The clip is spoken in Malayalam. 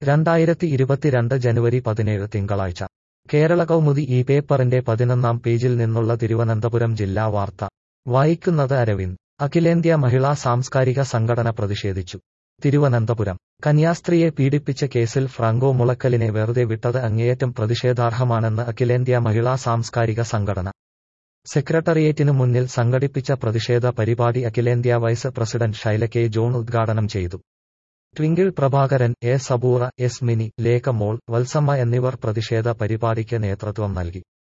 രണ്ടായിരത്തി ഇരുപത്തിരണ്ട് ജനുവരി പതിനേഴ് തിങ്കളാഴ്ച കേരള കൗമുദി ഈ പേപ്പറിന്റെ പതിനൊന്നാം പേജിൽ നിന്നുള്ള തിരുവനന്തപുരം ജില്ലാ വാർത്ത വായിക്കുന്നത് അരവിന്ദ് അഖിലേന്ത്യാ മഹിളാ സാംസ്കാരിക സംഘടന പ്രതിഷേധിച്ചു തിരുവനന്തപുരം കന്യാസ്ത്രീയെ പീഡിപ്പിച്ച കേസിൽ ഫ്രാങ്കോ മുളക്കലിനെ വെറുതെ വിട്ടത് അങ്ങേയറ്റം പ്രതിഷേധാർഹമാണെന്ന് അഖിലേന്ത്യാ മഹിളാ സാംസ്കാരിക സംഘടന സെക്രട്ടേറിയറ്റിനു മുന്നിൽ സംഘടിപ്പിച്ച പ്രതിഷേധ പരിപാടി അഖിലേന്ത്യാ vice president Shaila K John ഉദ്ഘാടനം ചെയ്തു Twinkle Prabhakaran A Saboora S Mini Lekha Mol Valsamma എന്നിവർ പ്രതിഷേധ പരിപാടിക്ക് നേതൃത്വം നൽകി